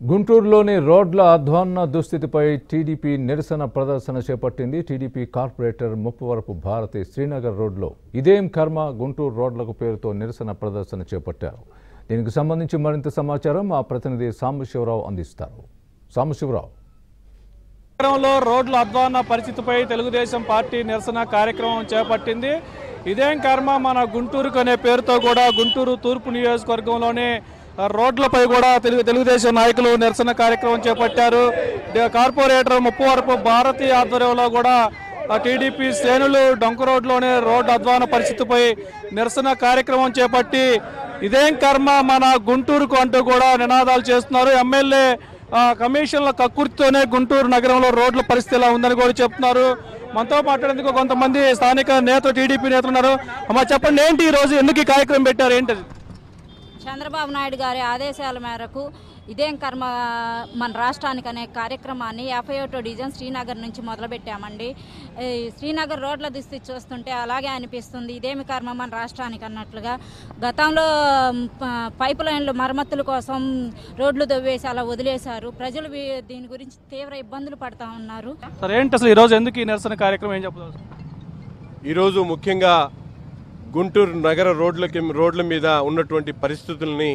గుంటూరులోని రోడ్ల అధ్వాన్న దుస్థితిపై టీడీపీ నిరసన ప్రదర్శన చేపట్టింది టీడీపీ కార్పొరేటర్ ముప్పవరపు భారతి శ్రీనగర్ రోడ్లో ఇదేం కర్మ గుంటూరు రోడ్లకు పేరుతో నిరసన ప్రదర్శన చేపట్టారు దీనికి సంబంధించి మరింత సమాచారం మా ప్రతినిధి సాంబశివరావు అందిస్తారు సాంబశివరావు నగరంలో రోడ్ల అధ్వాన పరిస్థితిపై తెలుగుదేశం పార్టీ నిరసన కార్యక్రమం చేపట్టింది ఇదేం కర్మ మన గుంటూరుకు అనే పేరుతో కూడా గుంటూరు తూర్పు నియోజకవర్గంలోని ఆ, రోడ్లపై కూడా తెలుగు తెలుగుదేశం నాయకులు నిరసన కార్యక్రమం చేపట్టారు డే- కార్పొరేటర్ ముప్పవరపు భారతి ఆధ్వర్యంలో కూడా ఆ, టీడీపీ శ్రేణులు డొంక రోడ్లోనే రోడ్డు అధ్వాన పరిస్థితిపై నిరసన కార్యక్రమం చేపట్టి ఇదేం కర్మ మన గుంటూరుకు అంటూ కూడా నినాదాలు చేస్తున్నారు ఎమ్మెల్యే ఆ, కమిషన్ల కక్కుర్తితోనే గుంటూరు నగరంలో రోడ్ల పరిస్థితి ఎలా ఉందని కూడా చెప్తున్నారు మనతో మాట్లాడేందుకు కొంతమంది స్థానిక నేతలు టీడీపీ నేతలు ఉన్నారు అమ్మా చెప్పండి ఏంటి ఈ రోజు ఎందుకు ఈ కార్యక్రమం పెట్టారు ఏంటది చంద్రబాబు నాయుడు గారి ఆదేశాల మేరకు ఇదేం కర్మ మన రాష్ట్రానికి అనే కార్యక్రమాన్ని యాభై ఒకటో డివిజన్ శ్రీనగర్ నుంచి మొదలుపెట్టామండి ఈ శ్రీనగర్ రోడ్ల దుస్థితి చూస్తుంటే అలాగే అనిపిస్తుంది ఇదేమి కర్మ మన రాష్ట్రానికి అన్నట్లుగా గతంలో మ్, ప- పైపు లైన్లు మరమ్మతుల కోసం రోడ్లు దవ్వేసి అలా వదిలేశారు ప్రజలు వీ- దీని గురించి తీవ్ర ఇబ్బందులు పడతా ఉన్నారు సరే ఏంటి అసలు ఈ రోజు ఎందుకు ఈ నిరసన కార్యక్రమం ఏం చెప్పదు ఈరోజు ముఖ్యంగా గుంటూరు నగర రోడ్లకి రోడ్ల మీద ఉన్నటువంటి పరిస్థితుల్ని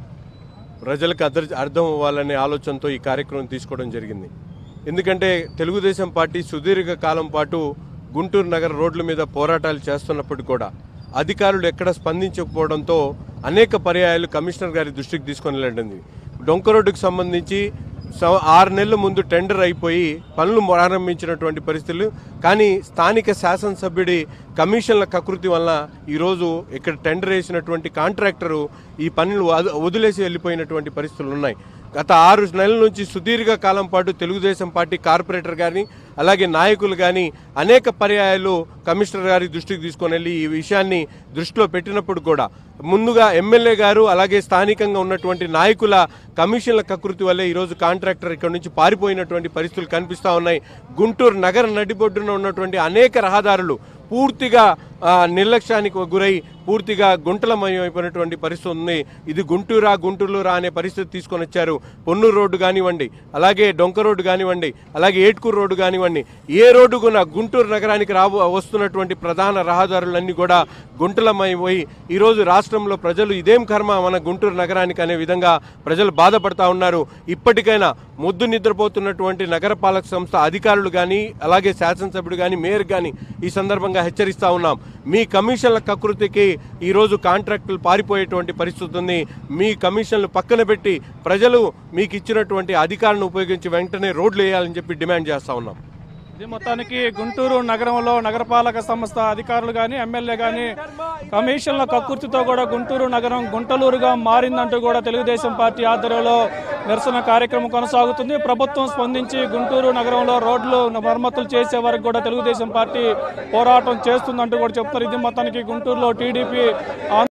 ప్రజలకు అర్థ అర్థం అవ్వాలనే ఆలోచనతో ఈ కార్యక్రమం తీసుకోవడం జరిగింది ఎందుకంటే తెలుగుదేశం పార్టీ సుదీర్ఘ కాలం పాటు గుంటూరు నగర రోడ్ల మీద పోరాటాలు చేస్తున్నప్పుడు కూడా అధికారులు ఎక్కడ స్పందించకపోవడంతో అనేక పర్యాయాలు కమిషనర్ గారి దృష్టికి తీసుకొని వెళ్ళండి డొంక రోడ్డుకు సంబంధించి స- ఆరు నెలల ముందు టెండర్ అయిపోయి పనులు ప్రారంభించినటువంటి పరిస్థితులు కానీ స్థానిక శాసనసభ్యుడి కమిషన్ల కకృతి వల్ల ఈరోజు ఇక్కడ టెండర్ వేసినటువంటి కాంట్రాక్టరు ఈ పనులు వద- వదిలేసి వెళ్ళిపోయినటువంటి పరిస్థితులు ఉన్నాయి గత ఆరు నెలల నుంచి సుదీర్ఘ కాలం పాటు తెలుగుదేశం పార్టీ కార్పొరేటర్ కానీ అలాగే నాయకులు కానీ అనేక పర్యాయాలు కమిషనర్ గారి దృష్టికి తీసుకొని వెళ్ళి ఈ విషయాన్ని దృష్టిలో పెట్టినప్పుడు కూడా ముందుగా ఎమ్మెల్యే గారు అలాగే స్థానికంగా ఉన్నటువంటి నాయకుల కమిషన్ల కకృతి వల్లే ఈరోజు కాంట్రాక్టర్ ఇక్కడ నుంచి పారిపోయినటువంటి పరిస్థితులు కనిపిస్తా ఉన్నాయి గుంటూరు నగర నడిబొడ్డున ఉన్నటువంటి అనేక రహదారులు పూర్తిగా ఆ, నిర్లక్ష్యానికి గురై పూర్తిగా గుంటలమయమైపోయినటువంటి పరిస్థితి ఉంది ఇది గుంటూరా గుంటూరురా అనే పరిస్థితి తీసుకొని వచ్చారు పొన్నూరు రోడ్డు కానివ్వండి అలాగే డొంక రోడ్డు కానివ్వండి అలాగే ఏట్కూరు రోడ్డు కానివ్వండి ఏ రోడ్డు కూడా గుంటూరు నగరానికి రాబో వస్తున్నటువంటి ప్రధాన రహదారులన్నీ కూడా గుంటలమైపోయి ఈరోజు రాష్ట్రంలో ప్రజలు ఇదేం కర్మ మన గుంటూరు నగరానికి అనే విధంగా ప్రజలు బాధపడతా ఉన్నారు ఇప్పటికైనా ముద్దు నిద్రపోతున్నటువంటి నగరపాలక సంస్థ అధికారులు కానీ అలాగే శాసనసభ్యుడు కానీ మేయర్ కానీ ఈ సందర్భంగా హెచ్చరిస్తా ఉన్నాం మీ కమిషన్ల కకృతికి ఈరోజు కాంట్రాక్టులు పారిపోయేటువంటి పరిస్థితి ఉంది మీ కమిషన్లు పక్కన పెట్టి ప్రజలు మీకు ఇచ్చినటువంటి అధికారాన్ని ఉపయోగించి వెంటనే రోడ్లు వేయాలని చెప్పి డిమాండ్ చేస్తా ఉన్నాం ఇది మొత్తానికి గుంటూరు నగరంలో నగరపాలక సంస్థ అధికారులు కానీ ఎమ్మెల్యే కానీ కమిషన్ల కక్కుర్తితో కూడా గుంటూరు నగరం గుంటలూరుగా మారిందంటూ కూడా తెలుగుదేశం పార్టీ ఆధ్వర్యంలో నిరసన కార్యక్రమం కొనసాగుతుంది ప్రభుత్వం స్పందించి గుంటూరు నగరంలో రోడ్లు మరమ్మతులు చేసే వరకు కూడా తెలుగుదేశం పార్టీ పోరాటం చేస్తుందంటూ కూడా చెప్తున్నారు ఇది మొత్తానికి గుంటూరులో టీడీపీ